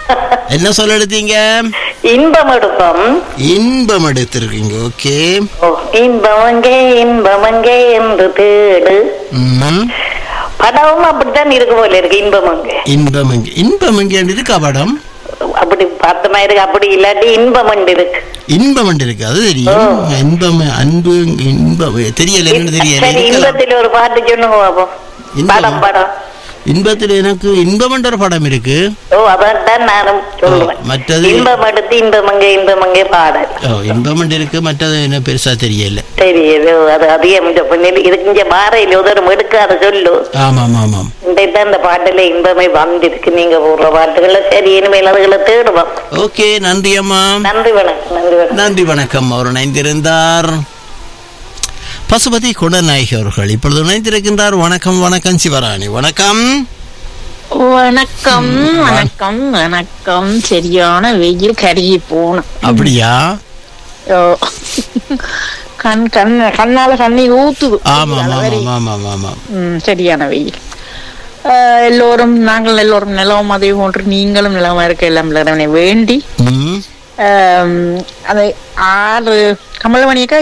என்ன சொல்ல எடுத்தீங்க இன்பம் எடுப்போம் இன்பம் எடுத்திருக்கீங்க ஓகே ஓ, இன்பம் அங்கே இன்பம் அங்கே என்று தேடு ம். படமும் அப்படித்தான் இருக்கு போல இருக்கு இன்பம் அங்கே இன்பம் எங்க இன்பம் எங்க இருக்கா படம் அப்படி பார்த்தமா இருக்கு அப்படி இல்லாட்டி இன்பம் அண்டு இருக்கு இன்பம் என்று இருக்கு அது தெரியும் இன்பம் அன்பு இன்பம் தெரியல என்னன்னு தெரியல சரி இருக்கலாம். இன்பத்தில் ஒரு பாட்டு சொல்லுங்க பாப்போம் இன்பமா? படம் படம் இன்பத்தில் எனக்கு இன்பம் என்ற ஒரு படம் இருக்கு ஓ அதான் நானும் சொல்லுவேன் ஓ, மற்றது- இன்பம் எடுத்து இன்பம் அங்கே இன்பம் அங்கே பாடல் ஓ, இன்பம் என்று இருக்கு மற்றது என்ன பெருசா தெரியல தெரியுது அது அதிகம் இந்த பொண்ணில் இதுக்கு இங்க பாறையில் உதரம் எடுக்காத சொல்லு ஆமாம் ஆமாம் இன்றைக்கு இந்த பாட்டுல இன்பமே வந்திருக்கு நீங்க போடுற பாட்டுகள்ல சரி இனிமேல் அதுகளை தேடுவோம் ஓகே நன்றி அம்மா நன்றி வணக்கம் நன்றி வணக்கம் நன்றி வணக்கம் அவர் இணைந்திருந்தார் பசுபதி குணநாயகி அவர்கள் இப்பொழுது இணைந்திருக்கின்றார் வணக்கம் வணக்கம் சிவராணி வணக்கம் வணக்கம் வணக்கம் வணக்கம் சரியான வெயில் கருகி போகணும் அப்படியா கண் கண் கண்ணால கண்ணீர் ஊத்துது ஆமாம் வெயில் ஆமாம் அளவரி. ஆமாம் ஆமாம் ம், சரியான வெயில் ஆஹ், எல்லோரும் நாங்கள் எல்லோரும் நிலவும் அதே போன்று நீங்களும் நிலவா இருக்க எல்லாம் இறைவனை வேண்டி ம் ஆம், அதை ஆறு கமலமணியக்கா